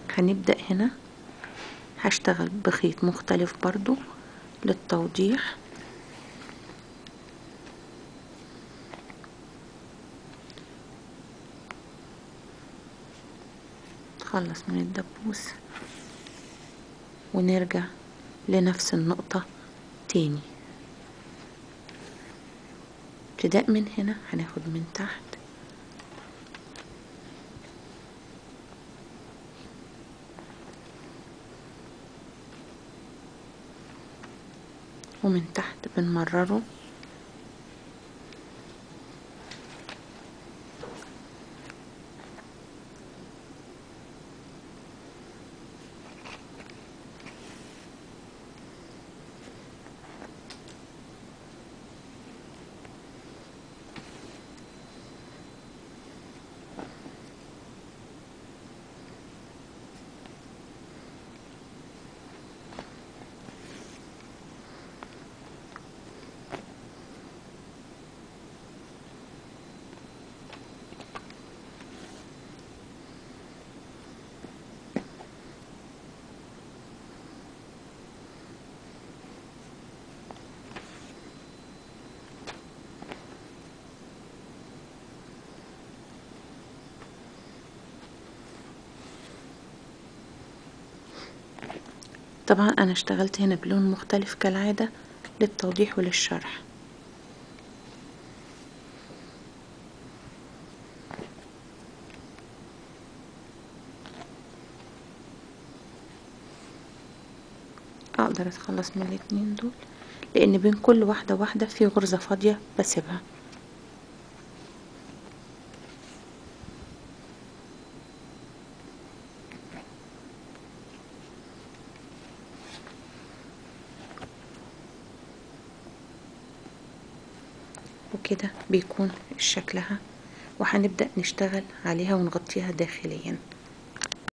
هنبدأ هنا هشتغل بخيط مختلف برضو للتوضيح نخلص من الدبوس ونرجع لنفس النقطة تاني ابتداء من هنا هناخد من تحت ومن تحت بنمرره طبعا انا اشتغلت هنا بلون مختلف كالعادة للتوضيح وللشرح اقدر اتخلص من الاتنين دول لان بين كل واحدة واحدة في غرزة فاضية بسيبها وكده بيكون شكلها وهنبدأ نشتغل عليها ونغطيها داخليا